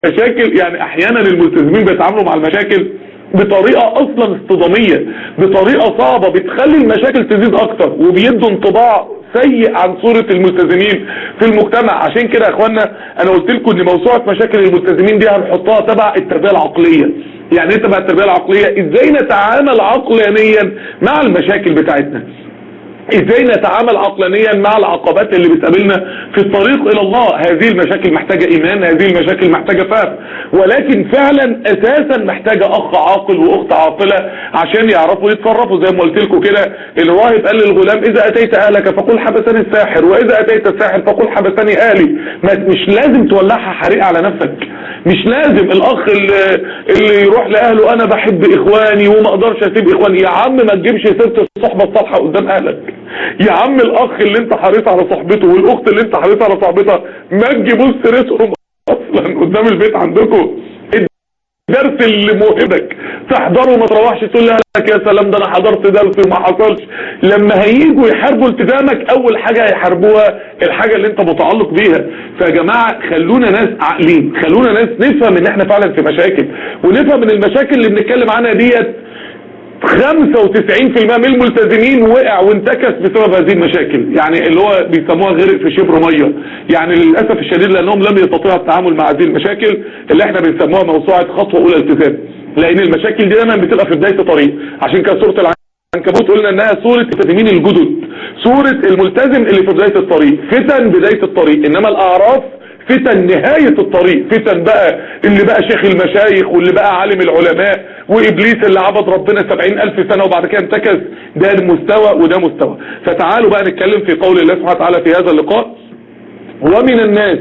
المشاكل يعني احيانا الملتزمين بيتعاملوا مع المشاكل بطريقة اصلا اصطدامية بطريقة صعبة بتخلي المشاكل تزيد اكتر وبيدوا انطباع سيء عن صورة الملتزمين في المجتمع عشان كده يا اخوانا انا قلت لكم ان موسوعة مشاكل الملتزمين دي هنحطها تبع التربية العقلية يعني ايه تبع التربية العقلية ازاي نتعامل عقلانيا مع المشاكل بتاعتنا ازاي نتعامل عقلانيا مع العقبات اللي بتقابلنا في الطريق الى الله هذه المشاكل محتاجة ايمان هذه المشاكل محتاجة فهم ولكن فعلا اساسا محتاجة اخ عاقل واخت عاقلة عشان يعرفوا يتصرفوا زي ما قلت لكم كده الراهب قال للغلام اذا اتيت اهلك فقل حبسني الساحر واذا اتيت الساحر فقل حبسني اهلي مش لازم تولعها حريق على نفسك مش لازم الاخ اللي, اللي يروح لاهله انا بحب اخواني وما اقدرش اسيب اخواني يا عم ما تجيبش سيره الصحبه الصالحه قدام اهلك يا عم الاخ اللي انت حريص على صحبته والاخت اللي انت حريص على صحبتها ما تجيبوش سيرتهم اصلا قدام البيت عندكم الدرس اللي موهبك تحضره وما تروحش تقول لك يا سلام ده انا حضرت درس وما حصلش لما هيجوا يحاربوا التزامك اول حاجة هيحاربوها الحاجة اللي انت متعلق بيها فيا جماعة خلونا ناس عاقلين خلونا ناس نفهم ان احنا فعلا في مشاكل ونفهم ان المشاكل اللي بنتكلم عنها ديت 95% من الملتزمين وقع وانتكس بسبب هذه المشاكل يعني اللي هو بيسموها غرق في شبر ميه يعني للأسف الشديد لأنهم لم يستطيعوا التعامل مع هذه المشاكل اللي احنا بنسموها موسوعة خطوة أولى التزام لأن المشاكل دي دايما بتبقى في بداية الطريق عشان كده سورة العنكبوت قلنا انها سورة الملتزمين الجدد سورة الملتزم اللي في بداية الطريق فتن بداية الطريق انما الاعراف فتن نهاية الطريق فتن بقى اللي بقى شيخ المشايخ واللي بقى عالم العلماء وابليس اللي عبد ربنا سبعين الف سنة وبعد كده انتكس ده المستوى وده مستوى فتعالوا بقى نتكلم في قول الله سبحانه وتعالى في هذا اللقاء ومن الناس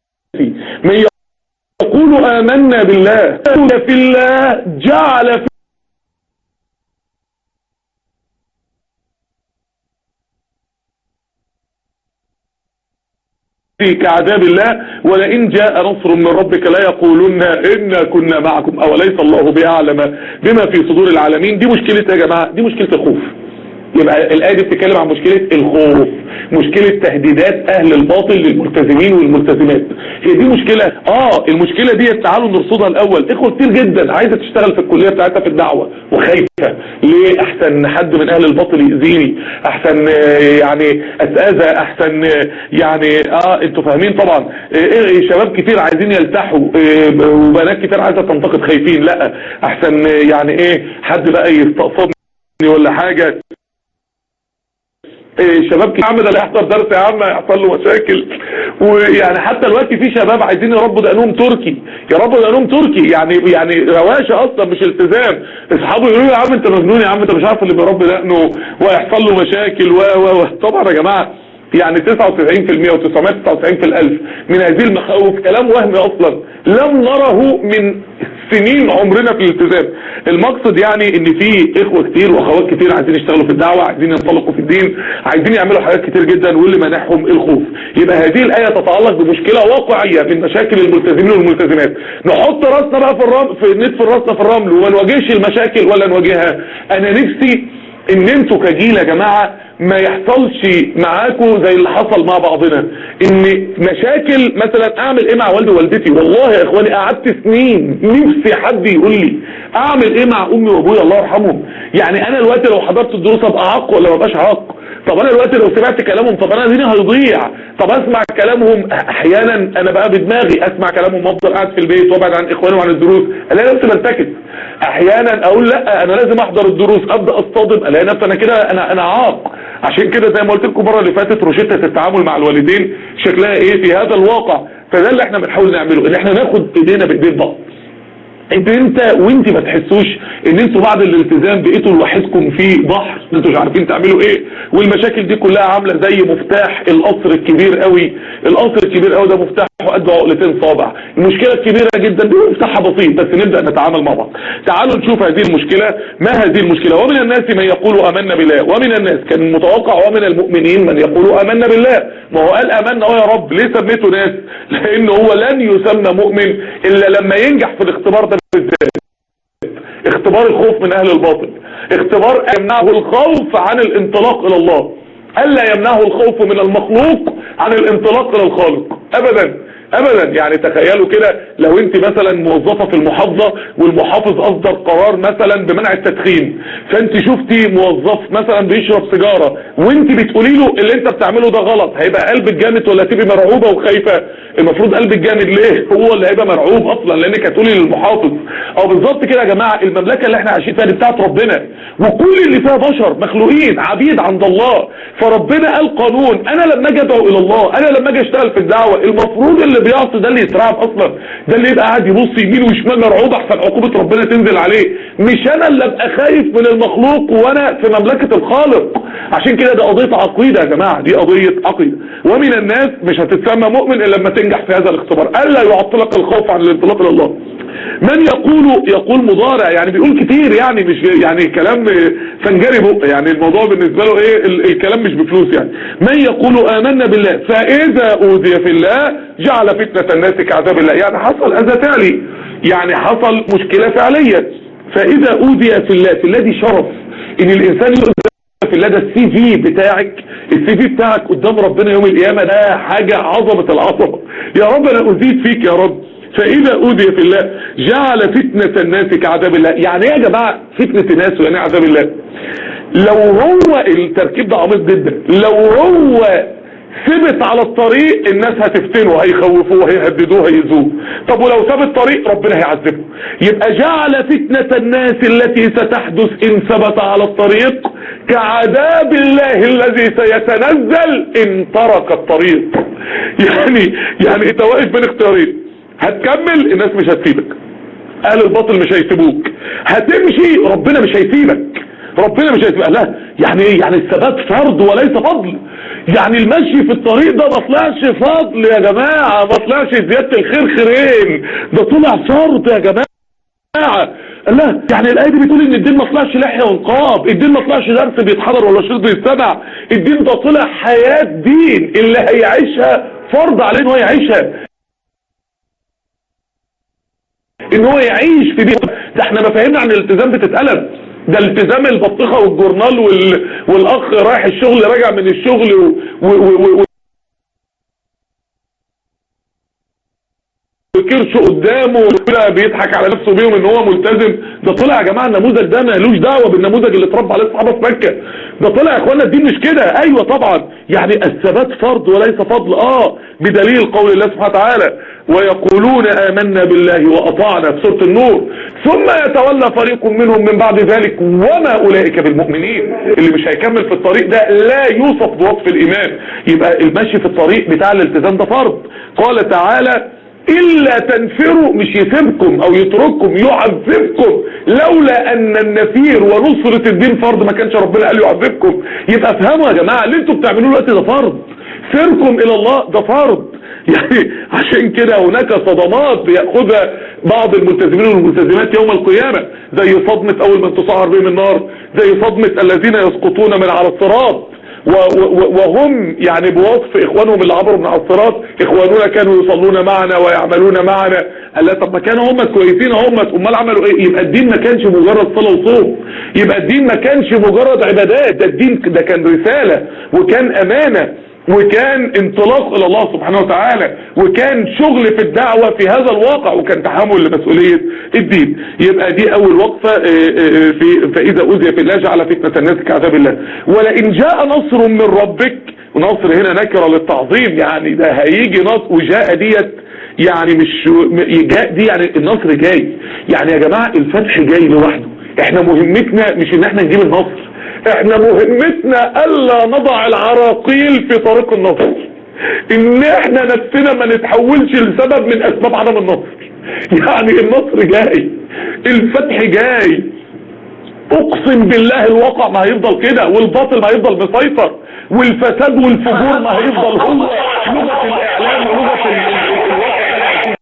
من يقول آمنا بالله في الله جعل في كعذاب الله ولئن جاء نصر من ربك لا يقولن إنا كنا معكم أوليس الله بأعلم بما في صدور العالمين دي مشكلة يا جماعة دي مشكلة الخوف يبقى الآية دي بتتكلم عن مشكلة الخوف مشكلة تهديدات أهل الباطل للملتزمين والملتزمات هي دي مشكلة آه المشكلة دي تعالوا نرصدها الأول إخوة كتير جدا عايزة تشتغل في الكلية بتاعتها في الدعوة وخايفة ليه أحسن حد من أهل الباطل يأذيني أحسن يعني أتأذى أحسن يعني آه أنتوا فاهمين طبعا إيه شباب كتير عايزين يلتحوا إيه وبنات كتير عايزة تنتقد خايفين لا أحسن يعني إيه حد بقى يستقصدني ولا حاجة إيه شباب كتير عمد اللي يحضر درس يا عم يحصل له مشاكل ويعني حتى دلوقتي في شباب عايزين يربوا دقنهم تركي يربوا دقنهم تركي يعني يعني رواشه اصلا مش التزام اصحابه يقولوا يا عم انت مجنون يا عم انت مش عارف اللي بيربي دقنه ويحصل له مشاكل و و طبعا يا جماعه يعني 99% و999 في الألف من هذه المخاوف كلام وهمي أصلا لم نره من سنين عمرنا في الالتزام المقصد يعني ان في اخوة كتير واخوات كتير عايزين يشتغلوا في الدعوة عايزين ينطلقوا في الدين عايزين يعملوا حاجات كتير جدا واللي مانعهم الخوف يبقى هذه الآية تتعلق بمشكلة واقعية من مشاكل الملتزمين والملتزمات نحط راسنا بقى في الرمل في ندفن راسنا في الرمل وما نواجهش المشاكل ولا نواجهها انا نفسي ان انتوا كجيل يا جماعة ما يحصلش معاكم زي اللي حصل مع بعضنا ان مشاكل مثلا اعمل ايه مع والدي ووالدتي والله يا اخواني قعدت سنين نفسي حد يقول لي اعمل ايه مع امي وابويا الله يرحمهم يعني انا دلوقتي لو حضرت الدروس ابقى عاق ولا ما ابقاش عاق طب انا دلوقتي لو سمعت كلامهم طب انا ديني هيضيع طب اسمع كلامهم احيانا انا بقى بدماغي اسمع كلامهم افضل قاعد في البيت وابعد عن اخواني وعن الدروس الاقي نفسي بنتكس احيانا اقول لا انا لازم احضر الدروس ابدا اصطدم الاقي نفسي انا كده انا انا عاق عشان كده زي ما قلت لكم المره اللي فاتت روشته التعامل مع الوالدين شكلها ايه في هذا الواقع فده اللي احنا بنحاول نعمله ان احنا ناخد ايدينا بايدين بعض انت انت وانت ما تحسوش ان انتوا بعد الالتزام بقيتوا لوحدكم في بحر انتوا مش عارفين تعملوا ايه والمشاكل دي كلها عامله زي مفتاح القصر الكبير قوي القصر الكبير قوي ده مفتاحه قد عقلتين صابع المشكله الكبيره جدا دي مفتاحها بسيط بس نبدا نتعامل مع بعض تعالوا نشوف هذه المشكله ما هذه المشكله ومن الناس من يقول امنا بالله ومن الناس كان متوقع ومن المؤمنين من يقول امنا بالله ما هو قال امنا اه يا رب ليه سميته ناس لان هو لن يسمى مؤمن الا لما ينجح في الاختبار ده بالذات اختبار الخوف من اهل الباطل اختبار يمنعه الخوف عن الانطلاق الى الله الا يمنعه الخوف من المخلوق عن الانطلاق الى الخالق ابدا ابدا يعني تخيلوا كده لو انت مثلا موظفة في المحافظة والمحافظ اصدر قرار مثلا بمنع التدخين فانت شفتي موظف مثلا بيشرب سيجارة وانت بتقولي له اللي انت بتعمله ده غلط هيبقى قلبك جامد ولا تبقي مرعوبة وخايفة المفروض قلبك جامد ليه هو اللي هيبقى مرعوب اصلا لانك هتقولي للمحافظ او بالظبط كده يا جماعة المملكة اللي احنا عايشين فيها دي بتاعت ربنا وكل اللي فيها بشر مخلوقين عبيد عند الله فربنا قال قانون انا لما اجي ادعو الى الله انا لما اجي اشتغل في الدعوة المفروض اللي بيعصي ده اللي يترعب اصلا ده اللي يبقى قاعد يبص يمين وشمال مرعوب احسن عقوبة ربنا تنزل عليه مش انا اللي ابقى خايف من المخلوق وانا في مملكة الخالق عشان كده ده قضية عقيدة يا جماعة دي قضية عقيدة ومن الناس مش هتتسمى مؤمن الا لما تنجح في هذا الاختبار الا يعطلك الخوف عن الانطلاق الى الله من يقول يقول مضارع يعني بيقول كتير يعني مش يعني كلام فنجري بق يعني الموضوع بالنسبة له ايه الكلام مش بفلوس يعني من يقول امنا بالله فاذا اوذي في الله جعل فتنة الناس كعذاب الله يعني حصل اذى فعلي يعني حصل مشكلة فعلية فاذا اوذي في الله في الله دي شرف ان الانسان يؤذى في الله ده السي في بتاعك السي في بتاعك قدام ربنا يوم القيامة ده حاجة عظمة العظمة يا رب انا ازيد فيك يا رب فإذا أوذي في الله جعل فتنة الناس كعذاب الله يعني ايه يا جماعة فتنة الناس ويعني عذاب الله لو هو التركيب ده عميق جدا لو هو ثبت على الطريق الناس هتفتنه هيخوفوه هيهددوه هيزوه طب ولو ساب الطريق ربنا هيعذبه يبقى جعل فتنة الناس التي ستحدث ان ثبت على الطريق كعذاب الله الذي سيتنزل ان ترك الطريق يعني يعني انت واقف بين اختيارين هتكمل الناس مش هتسيبك اهل الباطل مش هيسيبوك هتمشي ربنا مش هيسيبك ربنا مش هيسيبك لا يعني ايه يعني الثبات فرض وليس فضل يعني المشي في الطريق ده ما طلعش فضل يا جماعة ما طلعش زيادة الخير خيرين ده طلع فرض يا جماعة لا يعني الآية دي بتقول ان الدين ما طلعش لحية ونقاب الدين ما طلعش درس بيتحضر ولا شرط بيتسمع الدين ده طلع حياة دين اللي هيعيشها فرض عليه ان هو يعيشها ان هو يعيش في بيت ده احنا مفاهيمنا عن الالتزام بتتقلب ده التزام البطيخة والجورنال وال... والاخ رايح الشغل راجع من الشغل و... و... و... و... وكرشه قدامه وكده بيضحك على نفسه بيهم ان هو ملتزم ده طلع يا جماعه النموذج ده مالوش دعوه بالنموذج اللي اتربى عليه الصحابه في مكه ده طلع يا اخوانا الدين مش كده ايوه طبعا يعني الثبات فرض وليس فضل اه بدليل قول الله سبحانه وتعالى ويقولون آمنا بالله وأطعنا في سورة النور ثم يتولى فريق منهم من بعد ذلك وما أولئك بالمؤمنين اللي مش هيكمل في الطريق ده لا يوصف بوصف الإيمان يبقى المشي في الطريق بتاع الالتزام ده فرض قال تعالى إلا تنفروا مش يسيبكم أو يترككم يعذبكم لولا أن النفير ونصرة الدين فرض ما كانش ربنا قال يعذبكم يبقى افهموا يا جماعة اللي انتوا بتعملوه الوقت ده فرض سيركم إلى الله ده فرض يعني عشان كده هناك صدمات بيأخذها بعض الملتزمين والملتزمات يوم القيامة زي صدمة أول من تصعر بهم النار زي صدمة الذين يسقطون من على الصراط وهم يعني بوصف اخوانهم اللي عبروا من على الصراط اخواننا كانوا يصلون معنا ويعملون معنا قال لا طب ما كانوا هم كويسين هم امال عملوا ايه يبقى الدين ما كانش مجرد صلاه وصوم يبقى الدين ما كانش مجرد عبادات ده الدين ده كان رساله وكان امانه وكان انطلاق الى الله سبحانه وتعالى وكان شغل في الدعوة في هذا الواقع وكان تحمل لمسؤولية الدين يبقى دي اول وقفة في فاذا اوذي في الله جعل فتنة الناس كعذاب الله ولئن جاء نصر من ربك ونصر هنا نكرة للتعظيم يعني ده هيجي نصر وجاء ديت يعني مش جاء دي يعني النصر جاي يعني يا جماعة الفتح جاي لوحده احنا مهمتنا مش ان احنا نجيب النصر احنا مهمتنا الا نضع العراقيل في طريق النصر ان احنا نفسنا ما نتحولش لسبب من اسباب عدم النصر يعني النصر جاي الفتح جاي اقسم بالله الواقع ما هيفضل كده والباطل ما هيفضل مسيطر والفساد والفجور ما هيفضل هو لغة الاعلام ولغة الواقع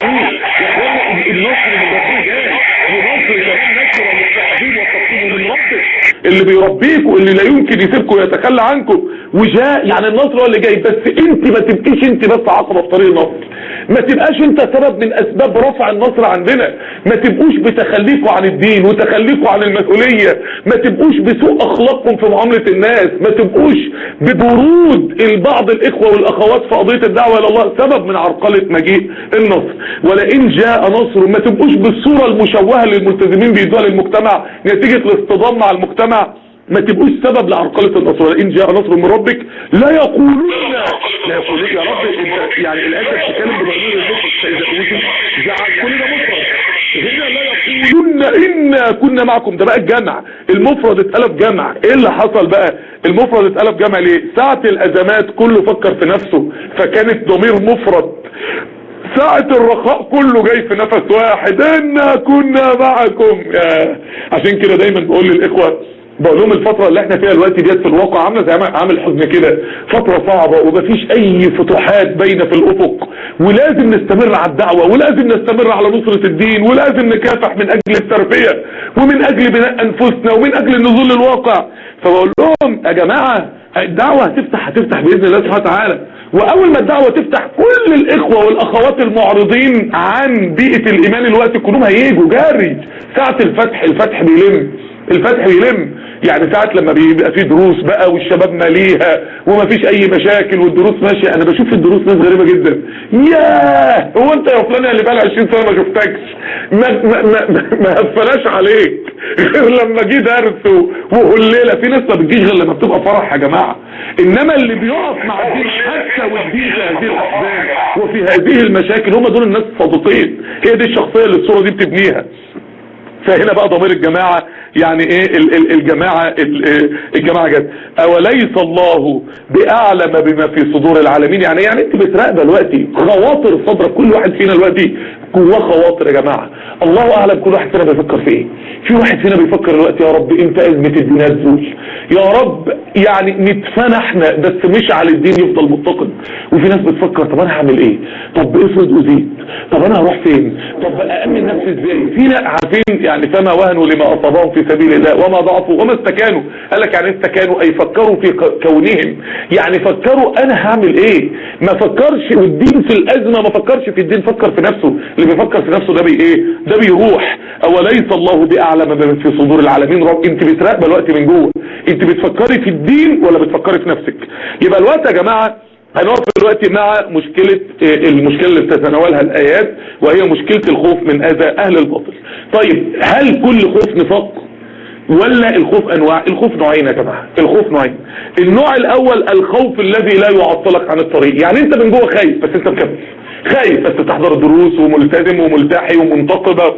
النصر اللي جاي ونصر كمان نكره للتعذيب والتقييم من ربك اللي بيربيكم اللي لا يمكن يسيبكم ويتخلى عنكم وجاء يعني النصر هو اللي جاي بس انت ما تبقيش انت بس عقبه في طريق النصر ما تبقاش انت سبب من اسباب رفع النصر عندنا ما تبقوش بتخليكوا عن الدين وتخليكوا عن المسؤولية ما تبقوش بسوء اخلاقكم في معاملة الناس ما تبقوش ببرود البعض الاخوة والاخوات في قضية الدعوة الى الله سبب من عرقلة مجيء النصر ولئن جاء نصر ما تبقوش بالصورة المشوهة اللي الملتزمين بيدوها للمجتمع نتيجة الاصطدام مع المجتمع ما تبقوش سبب لعرقلة النصر ولئن جاء نصر من ربك لا يقولون لا يقولون يا رب انت يعني الآية بتتكلم بضمير المفرد فإذا أوتي جعل كل ده مفرد هنا لا يقولون إنا كنا معكم ده بقى الجمع المفرد اتقلب جمع ايه اللي حصل بقى المفرد اتقلب جمع ليه ساعة الأزمات كله فكر في نفسه فكانت ضمير مفرد ساعة الرخاء كله جاي في نفس واحد إنا كنا معكم يا عشان كده دايما بقول للإخوة بقول لهم الفترة اللي احنا فيها دلوقتي ديت في الواقع عاملة زي عامل حزن كده فترة صعبة ومفيش اي فتوحات باينة في الافق ولازم نستمر على الدعوة ولازم نستمر على نصرة الدين ولازم نكافح من اجل التربية ومن اجل بناء انفسنا ومن اجل النزول للواقع فبقول لهم يا جماعة الدعوة هتفتح هتفتح باذن الله سبحانه وتعالى واول ما الدعوة تفتح كل الاخوة والاخوات المعرضين عن بيئة الايمان الوقت كلهم هيجوا جاري ساعة الفتح الفتح بيلم الفتح بيلم يعني ساعات لما بيبقى فيه دروس بقى والشباب ماليها ومفيش اي مشاكل والدروس ماشية انا بشوف في الدروس ناس غريبة جدا ياه هو انت يا فلان اللي بقى 20 سنة ما شفتكش ما ما ما, ما هفلاش عليك غير لما جه درس وهليلة في ناس ما بتجيش غير لما بتبقى فرح يا جماعة انما اللي بيقف مع الدين حتى والدين في هذه الاحزان وفي هذه المشاكل هم دول الناس الصادقين هي دي الشخصية اللي الصورة دي بتبنيها فهنا بقى ضمير الجماعة يعني ايه الجماعة الجماعة جت اوليس الله باعلم بما في صدور العالمين يعني يعني انت بتراقبه دلوقتي خواطر صدرك كل واحد فينا دلوقتي جواه خواطر يا جماعة الله اعلم كل واحد فينا بيفكر في ايه في واحد فينا بيفكر دلوقتي يا رب امتى ازمة الدين هتزول يا رب يعني نتفنى احنا بس مش على الدين يفضل متقد وفي ناس بتفكر طب انا هعمل ايه طب افرض ازيد طب انا هروح فين طب اامن نفسي ازاي في ناس عارفين يعني فما وهنوا لما اصابهم في سبيل الله وما ضعفوا وما استكانوا قال لك يعني استكانوا اي فكروا في كونهم يعني فكروا انا هعمل ايه ما فكرش والدين في الازمة ما فكرش في الدين فكر في نفسه اللي بيفكر في نفسه ده بي ايه ده بيروح اوليس الله باعلم بما في صدور العالمين رب انت بتراقب الوقت من جوه انت بتفكري في الدين ولا بتفكري في نفسك يبقى الوقت يا جماعه هنقف دلوقتي مع مشكلة المشكلة اللي بتتناولها الآيات وهي مشكلة الخوف من أذى أهل الباطل طيب هل كل خوف نفاق ولا الخوف أنواع الخوف نوعين يا جماعة الخوف نوعين النوع الأول الخوف الذي لا يعطلك عن الطريق يعني انت من جوه خايف بس انت مكمل خايف بس تحضر دروس وملتزم وملتحي ومنتقبة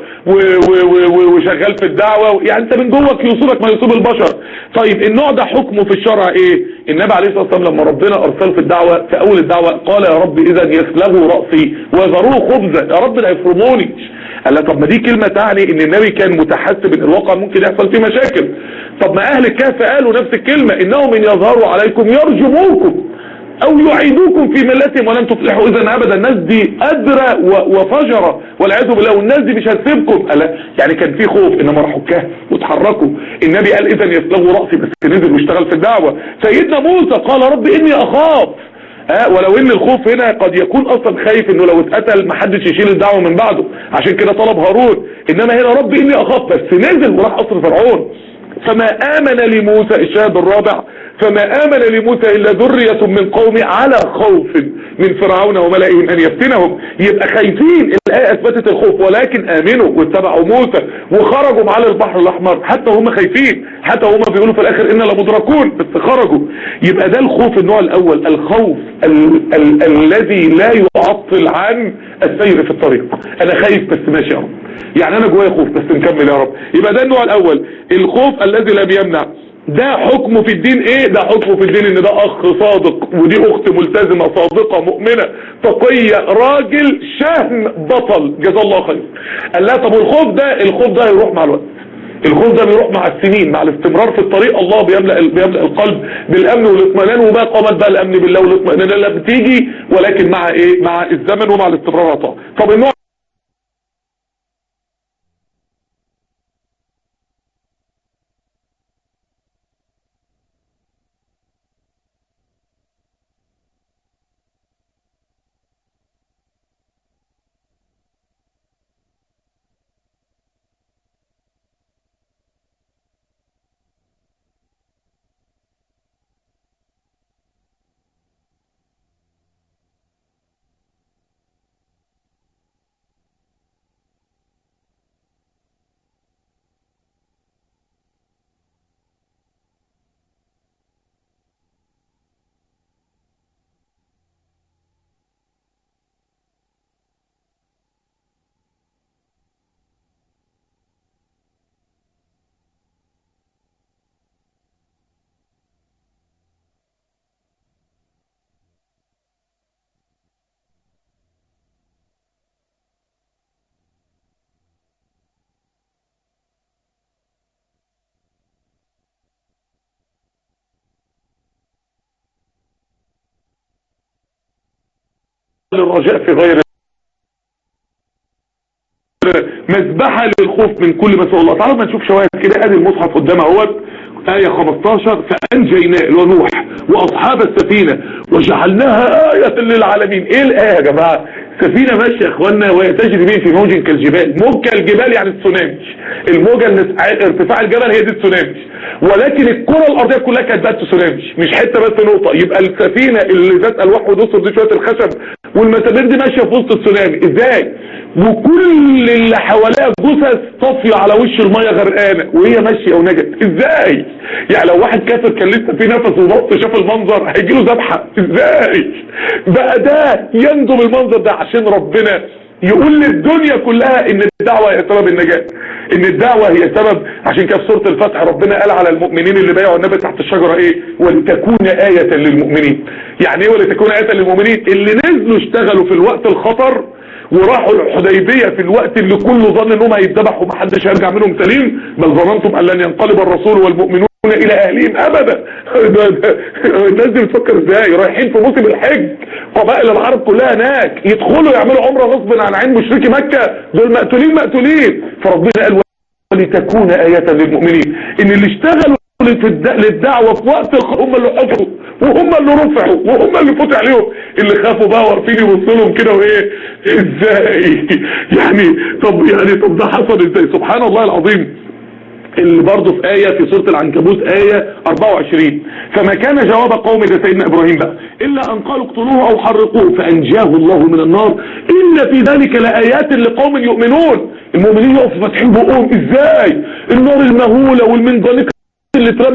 وشغال في الدعوة يعني انت من جوك يصيبك ما يصيب البشر طيب النوع ده حكمه في الشرع ايه النبي عليه الصلاة والسلام لما ربنا ارسله في الدعوة في اول الدعوة قال يا رب اذا يسلغوا رأسي وذروه خبزا يا رب لا يفرموني قال لك طب ما دي كلمة تعني ان النبي كان متحسب ان الواقع ممكن يحصل فيه مشاكل طب ما اهل الكهف قالوا نفس الكلمة انهم ان يظهروا عليكم يرجموكم او يعيدوكم في ملتهم ولن تفلحوا اذا ابدا الناس دي ادرى وفجرة والعياذ بالله والناس دي مش هتسيبكم يعني كان في خوف انما راحوا الكهف وتحركوا النبي قال اذا يسلغوا رأسي بس نزل واشتغل في الدعوة سيدنا موسى قال رب اني اخاف اه ولو ان الخوف هنا قد يكون اصلا خايف انه لو اتقتل محدش يشيل الدعوة من بعده عشان كده طلب هارون انما هنا رب اني اخاف بس نزل وراح قصر فرعون فما آمن لموسى الشاهد الرابع فما آمن لموسى إلا ذرية من قومه على خوف من فرعون وملئهم أن يفتنهم يبقى خايفين الآية أثبتت الخوف ولكن آمنوا واتبعوا موسى وخرجوا على البحر الأحمر حتى هم خايفين حتى هم بيقولوا في الآخر إنا لمدركون بس خرجوا يبقى ده الخوف النوع الأول الخوف ال ال الذي لا يعطل عن السير في الطريق أنا خايف بس ماشي يا رب يعني أنا جوايا خوف بس نكمل يا رب يبقى ده النوع الأول الخوف الذي لا بيمنع ده حكمه في الدين ايه ده حكمه في الدين ان ده اخ صادق ودي اخت ملتزمة صادقة مؤمنة تقية راجل شهم بطل جزا الله خير قال لا طب الخوف ده الخوف ده هيروح مع الوقت الخوف ده بيروح مع السنين مع الاستمرار في الطريق الله بيملأ, بيملأ القلب بالامن والاطمئنان وما قامت بقى الامن بالله والاطمئنان اللي بتيجي ولكن مع ايه مع الزمن ومع الاستمرار طب النوع للرجاء في غير مذبحة للخوف من كل ما سوى الله تعالوا ما نشوف شواهد كده ادي المصحف قدامها اهوت آية 15 فأنجيناه اللي هو نوح وأصحاب السفينة وجعلناها آية للعالمين إيه الآية يا جماعة سفينة ماشية يا اخوانا وهي تجري بيه في موج كالجبال موج كالجبال يعني التسونامي الموجة اللي ارتفاع الجبل هي دي التسونامي ولكن الكرة الارضية كلها كانت بقى تسونامي مش حتة بس نقطة يبقى السفينة اللي ذات الواح ودوسر دي شوية الخشب والمسامير دي ماشية في وسط التسونامي ازاي وكل اللي حواليها جثث طافية على وش المية غرقانة وهي ماشية ونجت ازاي يعني لو واحد كافر كان لسه في نفس وبط شاف المنظر هيجيله ذبحة ازاي بقى ده ينجو بالمنظر ده عشان ربنا يقول للدنيا كلها ان الدعوة هي سبب النجاة ان الدعوة هي سبب عشان كده في سورة الفتح ربنا قال على المؤمنين اللي بايعوا النبي تحت الشجرة ايه ولتكون آية للمؤمنين يعني ايه ولتكون آية للمؤمنين اللي نزلوا اشتغلوا في الوقت الخطر وراحوا الحديبية في الوقت اللي كله ظن انهم هيتذبحوا ومحدش هيرجع منهم سليم بل ظننتم ان لن ينقلب الرسول والمؤمنون الى اهلهم ابدا الناس دي بتفكر ازاي رايحين في موسم الحج قبائل العرب كلها هناك يدخلوا يعملوا عمره غصب عن عين مشركي مكة دول مقتولين مقتولين فربنا قال ولتكون آية للمؤمنين ان اللي اشتغلوا للدعوة في وقت الخ... هم اللي حفروا وهم اللي رفعوا وهم اللي فتح عليهم اللي خافوا بقى واقفين يبصوا لهم كده وايه ازاي يعني طب يعني طب ده حصل ازاي سبحان الله العظيم اللي برضه في آية في سورة العنكبوت آية 24 فما كان جواب قوم ده سيدنا إبراهيم بقى إلا أن قالوا اقتلوه أو حرقوه فأنجاه الله من النار إن في ذلك لآيات لقوم يؤمنون المؤمنين يقفوا فاتحين بقهم إزاي النار المهولة والمنجنيق اللي اترمى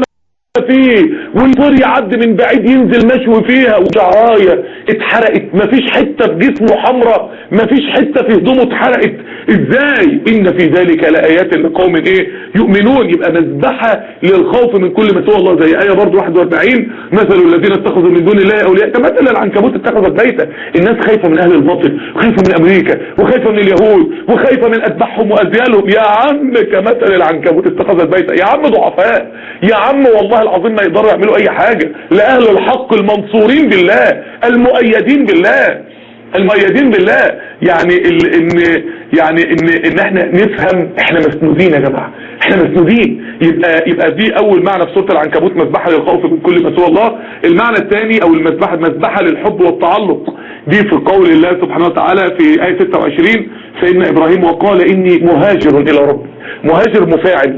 فيه والطير يعدي من بعيد ينزل مشوي فيها وشعرايه اتحرقت مفيش حتة في جسمه حمراء مفيش حتة في هدومه اتحرقت ازاي ان في ذلك لآيات لقوم ايه يؤمنون يبقى مذبحة للخوف من كل ما سوى الله زي آية برضو 41 مثل الذين اتخذوا من دون الله اولياء كمثل العنكبوت اتخذت بيتا الناس خايفة من اهل الباطل وخايفة من امريكا وخايفة من اليهود وخايفة من اتباعهم وازيالهم يا عم كمثل العنكبوت اتخذت بيتا يا عم ضعفاء يا عم والله العظيم ما يقدروا يعملوا اي حاجة لأهل الحق المنصورين بالله المؤيدين بالله المؤيدين بالله يعني ال ان يعني ان ان احنا نفهم احنا مسنودين يا جماعه احنا مسنودين يبقى يبقى دي اول معنى في سوره العنكبوت مذبحه للخوف من كل ما سوى الله المعنى الثاني او المذبحه مذبحه للحب والتعلق دي في قول الله سبحانه وتعالى في ايه 26 سيدنا ابراهيم وقال اني مهاجر الى ربي مهاجر مفاعل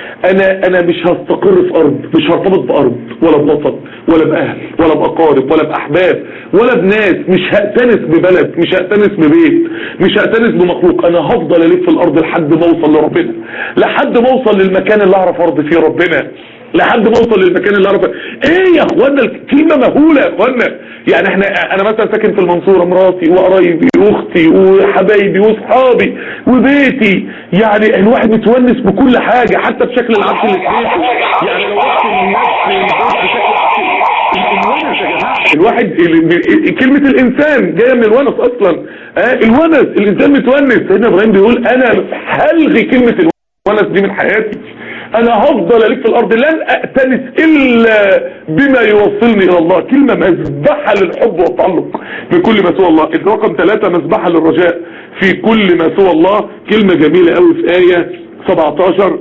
انا انا مش هستقر في ارض مش هرتبط بارض ولا بوطن ولا باهل ولا باقارب ولا باحباب ولا بناس مش هأتنس ببلد مش هأتنس ببيت مش هأتنس بمخلوق انا هفضل الف في الارض لحد ما اوصل لربنا لحد ما اوصل للمكان اللي اعرف ارض فيه ربنا لحد ما اوصل للمكان اللي اعرف ايه يا اخوانا الكلمه مهوله يا اخوانا يعني احنا انا مثلا ساكن في المنصوره مراتي وقرايبي واختي وحبايبي واصحابي وبيتي يعني الواحد متونس بكل حاجه حتى بشكل العكس اللي في يعني لو رحت الناس في البيت بشكل الونس يا جماعه الواحد كلمه الانسان جايه من الونس اصلا آه الونس الانسان متونس سيدنا ابراهيم بيقول انا هلغي كلمه الونس دي من حياتي انا هفضل الف في الارض لن اتنس الا بما يوصلني الى الله كلمة مذبحة للحب والتعلق بكل ما سوى الله الرقم ثلاثة مذبحة للرجاء في كل ما سوى الله كلمة جميلة قوي في آية 17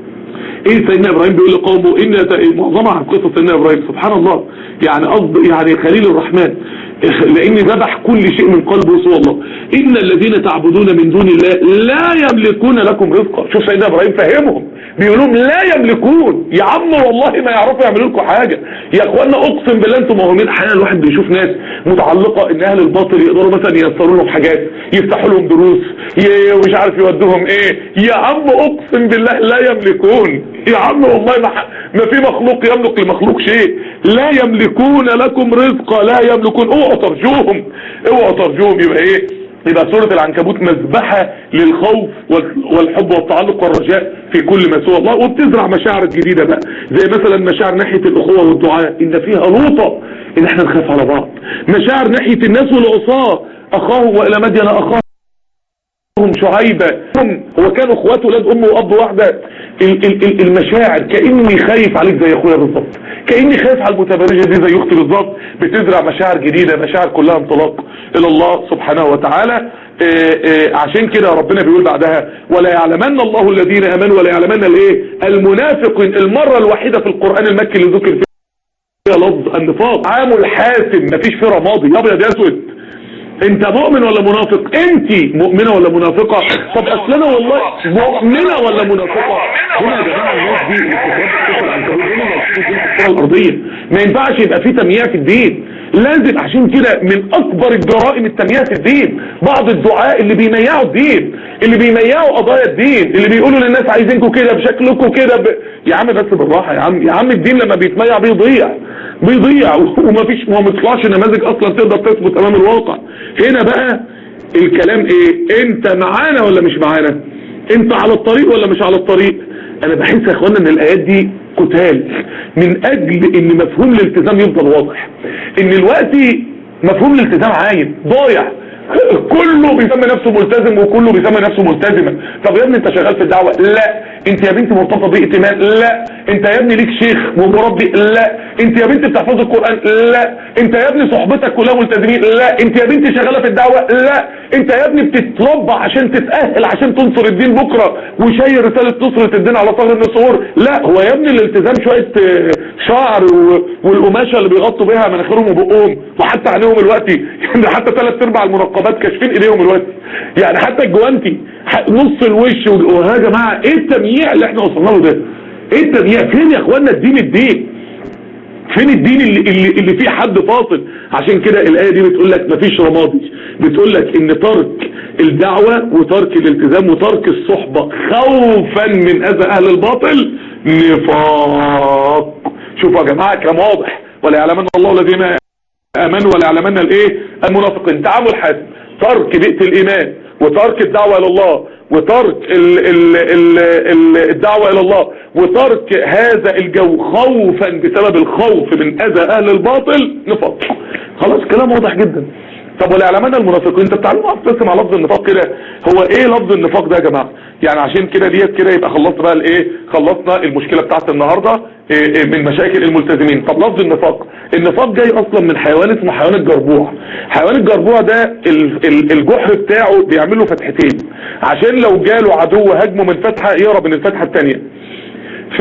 ايه سيدنا ابراهيم بيقول لقومه ان معظمها في قصة سيدنا ابراهيم سبحان الله يعني قصد يعني خليل الرحمن لان ذبح كل شيء من قلبه سوى الله ان الذين تعبدون من دون الله لا يملكون لكم رزقا شوف سيدنا ابراهيم فهمهم بيقول لهم لا يملكون يا عم والله ما يعرفوا يعملوا لكم حاجه يا اخوانا اقسم بالله انتم موهومين احيانا الواحد بيشوف ناس متعلقه ان اهل الباطل يقدروا مثلا ييسروا لهم حاجات يفتحوا لهم دروس مش عارف يودوهم ايه يا عم اقسم بالله لا يملكون يا عم والله ما, ما في مخلوق يملك لمخلوق شيء لا يملكون لكم رزقا لا يملكون اوعوا ترجوهم اوعوا ترجوهم يبقى ايه يبقى سورة العنكبوت مذبحة للخوف والحب والتعلق والرجاء في كل ما سوى الله وبتزرع مشاعر جديدة بقى زي مثلا مشاعر ناحية الأخوة والدعاء إن فيها لوطة إن احنا نخاف على بعض مشاعر ناحية الناس والعصاة أخاه وإلى مدين أخاه منهم شعيبة هم هو كانوا اخوات ولاد ام واب واحدة ال- ال- ال- المشاعر كأني خايف عليك زي اخويا بالظبط كأني خايف على المتبرجة دي زي اختي بالظبط بتزرع مشاعر جديدة مشاعر كلها انطلاق الى الله سبحانه وتعالى آه، آه، عشان كده ربنا بيقول بعدها ولا يعلمن الله الذين امنوا ولا يعلمن الايه المنافقين المرة الوحيدة في القرآن المكي اللي ذكر فيها لفظ النفاق عامل حاسم مفيش فيه رمادي يا ابيض يا اسود انت مؤمن ولا منافق انت مؤمنة ولا منافقة طب اصل انا والله مؤمنة ولا منافقة هنا يا جماعة الناس دي اللي بتتربى في العنكبوت، هنا المقصود دي في الكرة الارضية ما ينفعش يبقى في تمييع في الدين لازم عشان كده من اكبر الجرائم التمييع في الدين بعض الدعاء اللي بيميعوا الدين اللي بيميعوا قضايا الدين اللي بيقولوا للناس عايزينكم كده بشكلكم كده ب... يا عم بس بالراحة يا عم يا عم الدين لما بيتميع بيضيع بيضيع ومفيش وما بيطلعش نماذج اصلا تقدر تثبت امام الواقع هنا بقى الكلام ايه انت معانا ولا مش معانا انت على الطريق ولا مش على الطريق انا بحس يا اخوانا ان الايات دي قتال من اجل ان مفهوم الالتزام يفضل واضح ان الوقت مفهوم الالتزام عايم ضايع كله بيسمي نفسه ملتزم وكله بيسمي نفسه ملتزمة طب يا ابني انت شغال في الدعوة لا انت يا بنتي مرتبطه بائتمان لا انت يا ابني ليك شيخ ومربي لا انت يا بنتي بتحفظ القرآن لا انت يا ابني صحبتك كلها ملتزمين لا انت يا بنتي شغالة في الدعوة لا انت يا ابني بتتربى عشان تتأهل عشان تنصر الدين بكرة وشايل رسالة نصرة الدين على ثغر النسور لا هو يا ابني الالتزام شوية اه، شعر و- والقماشة اللي بيغطوا بيها مناخيرهم وبقهم وحتى عينيهم الوقتي يعني حتى ثلاث ارباع المنقبات كاشفين ايديهم الوقتي يعني حتى الجوانتي ح- نص الوش وال- وها يا جماعة ايه التمييع اللي احنا وصلنا له ده ايه التمييع فين يا اخوانا الدين الدين فين الدين اللي, اللي, اللي فيه حد فاصل عشان كده الآية دي بتقول لك مفيش رمادي بتقول لك ان ترك الدعوة وترك الالتزام وترك الصحبة خوفا من اذى اهل الباطل نفاق شوفوا يا جماعة كلام واضح ولا يعلمن الله الذين امنوا ولا يعلمن الايه المنافقين تعامل حاسم ترك بيئة الايمان وترك الدعوة الى الله وترك ال ال ال ال الدعوة الى الله وترك هذا الجو خوفا بسبب الخوف من اذى اهل الباطل نفاق خلاص كلام واضح جدا طب ولا يعلمن المنافقين انت بتعلموا تقسم على لفظ النفاق كده هو ايه لفظ النفاق ده يا جماعه يعني عشان كده ديت كده يبقى خلصنا بقى الايه خلصنا المشكله بتاعت النهارده إيه إيه من مشاكل الملتزمين طب لفظ النفاق النفاق جاي اصلا من حيوان اسمه حيوان الجربوع حيوان الجربوع ده ال- ال- الجحر بتاعه بيعمل له فتحتين عشان لو جاله عدو هجمه من فتحه يهرب من الفتحه الثانيه ف...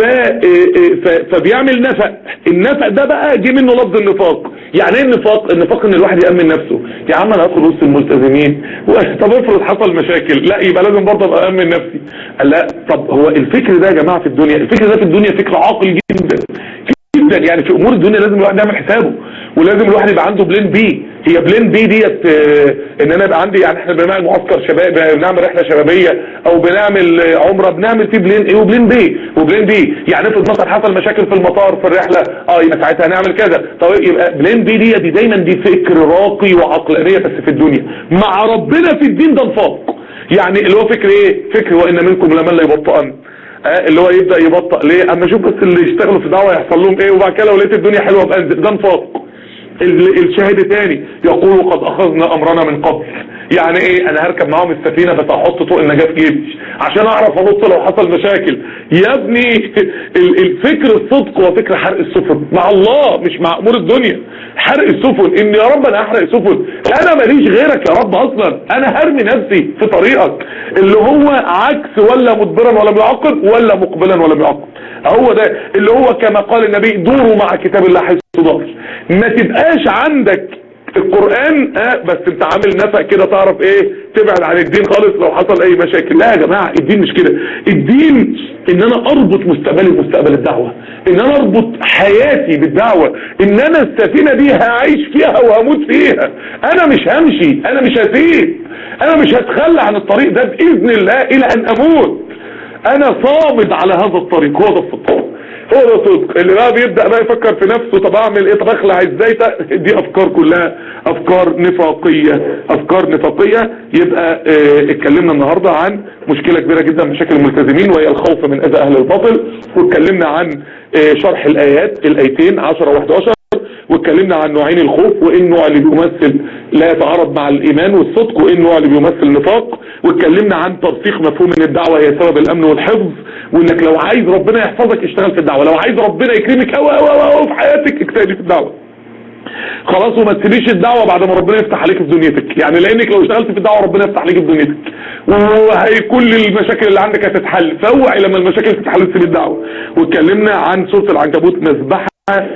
ف... فبيعمل نفق النفق ده بقى جه منه لفظ النفاق يعني ايه النفاق النفاق ان الواحد يأمن نفسه يا عم انا هدخل وسط الملتزمين و- طب افرض حصل مشاكل لا يبقى لازم برضه ابقى أأمن نفسي قال لا طب هو الفكر ده يا جماعة في الدنيا الفكر ده في الدنيا فكر عاقل جدا جدا يعني في امور الدنيا لازم الواحد يعمل حسابه ولازم الواحد يبقى عنده بلان بي هي بلان بي ديت آه، ان انا يبقى عندي يعني احنا بنعمل معسكر شباب بنعمل رحله شبابيه او بنعمل آه، عمره بنعمل فيه بلان ايه وبلان بي وبلان بي يعني افرض مثلا حصل مشاكل في المطار في الرحله اه يبقى ساعتها هنعمل كذا طب يبقى بلان بي دي دي دايما دي فكر راقي وعقلانيه بس في الدنيا مع ربنا في الدين ده نفاق يعني اللي هو فكر ايه فكر وان منكم لمن لا يبطئن آه، اللي هو يبدأ يبطأ ليه اما اشوف بس اللي يشتغلوا في دعوة يحصل لهم ايه وبعد كده لو لقيت الدنيا حلوة بأنزل ده نفاق ال- الشاهد تاني يقول قد اخذنا امرنا من قبل يعني ايه انا هركب معاهم السفينة بس احط طوق النجاة في جيبي عشان اعرف انط لو حصل مشاكل يا ابني ال- الفكر الصدق هو فكر حرق السفن مع الله مش مع امور الدنيا حرق السفن ان يا رب انا هحرق سفن انا ماليش غيرك يا رب اصلا انا هرمي نفسي في طريقك اللي هو عكس ولا مدبرا ولا بيعقب ولا مقبلا ولا بيعقب هو ده اللي هو كما قال النبي دوروا مع كتاب الله حيث دار ما تبقاش عندك القرآن اه بس انت عامل نفق كده تعرف ايه تبعد عن الدين خالص لو حصل اي مشاكل لا يا جماعة الدين مش كده الدين ان انا اربط مستقبلي بمستقبل الدعوة ان انا اربط حياتي بالدعوة ان انا السفينة دي هعيش فيها وهموت فيها انا مش همشي انا مش هسيب انا مش هتخلى عن الطريق ده باذن الله الى ان اموت انا صامد على هذا الطريق هو ده الصدق هو ده الصدق اللي بقى بيبدأ بقى يفكر في نفسه طب اعمل ايه طب اخلع ازاي ت- دي افكار كلها افكار نفاقية افكار نفاقية يبقى اه اتكلمنا النهاردة عن مشكلة كبيرة جدا مشاكل الملتزمين وهي الخوف من اذى اهل الباطل واتكلمنا عن اه شرح الايات الايتين 10 و11 واتكلمنا عن نوعين الخوف وايه النوع اللي بيمثل لا يتعارض مع الايمان والصدق وايه النوع اللي بيمثل نفاق واتكلمنا عن ترسيخ مفهوم ان الدعوة هي سبب الامن والحفظ وانك لو عايز ربنا يحفظك اشتغل في الدعوة لو عايز ربنا يكرمك او او او في حياتك اجتهدي في الدعوة خلاص وما تسيبيش الدعوة بعد ما ربنا يفتح عليك في دنيتك يعني لانك لو اشتغلت في الدعوة ربنا يفتح عليك في دنيتك وهي كل المشاكل اللي عندك هتتحل فاوعي لما المشاكل تتحل تسيب الدعوة واتكلمنا عن سورة العنكبوت مذبحة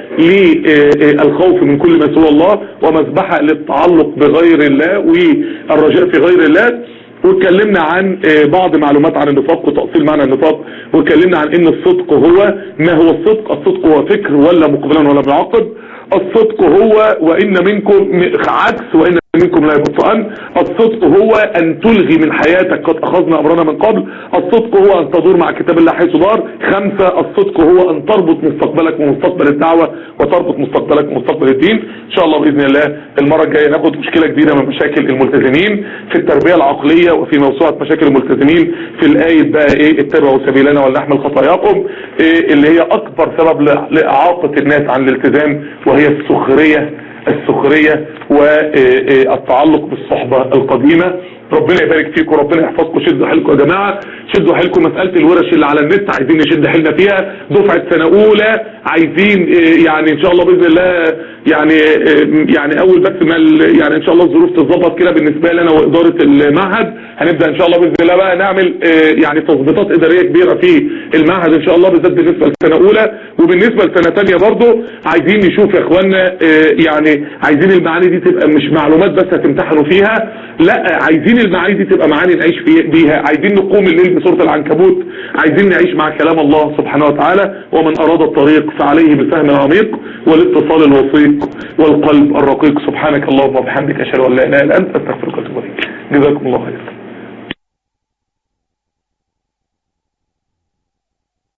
للخوف من كل ما سوى الله ومذبحة للتعلق بغير الله والرجاء في غير الله واتكلمنا عن بعض معلومات عن النفاق وتأصيل معنى النفاق واتكلمنا عن ان الصدق هو ما هو الصدق الصدق هو فكر ولا مقبلا ولا معقد الصدق هو وان منكم عكس وان منكم لا يبطئن الصدق هو ان تلغي من حياتك قد اخذنا امرنا من قبل الصدق هو ان تدور مع كتاب الله حيث دار خمسة الصدق هو ان تربط مستقبلك ومستقبل الدعوة وتربط مستقبلك ومستقبل الدين ان شاء الله باذن الله المرة الجاية ناخد مشكلة جديدة من مشاكل الملتزمين في التربية العقلية وفي موسوعة مشاكل الملتزمين في الآية بقى ايه اتبعوا سبيلنا ولنحمل خطاياكم إيه اللي هي اكبر سبب لاعاقة الناس عن الالتزام وهي السخرية السخرية والتعلق بالصحبة القديمة ربنا يبارك فيكم ربنا يحفظكم شدوا حيلكم يا جماعة شدوا حيلكم مسألة الورش اللي على النت عايزين نشد حيلنا فيها دفعة سنة اولى عايزين يعني ان شاء الله باذن الله يعني يعني اول بس ما يعني ان شاء الله الظروف تتظبط كده بالنسبة لنا وادارة المعهد هنبدأ ان شاء الله باذن الله بقى نعمل يعني تظبيطات ادارية كبيرة في المعهد ان شاء الله بالذات بالنسبة لسنة اولى وبالنسبة لسنة ثانيه برضه عايزين نشوف يا اخوانا يعني عايزين المعاني دي تبقى مش معلومات بس هتمتحنوا فيها لا عايزين المعاني دي تبقى معاني نعيش بيها عايزين نقوم الليل بسورة العنكبوت عايزين نعيش مع كلام الله سبحانه وتعالى ومن اراد الطريق فعليه بالفهم العميق والاتصال الوثيق والقلب الرقيق سبحانك اللهم وبحمدك اشهد ان لا اله الا انت استغفرك واتوب اليك جزاكم الله خير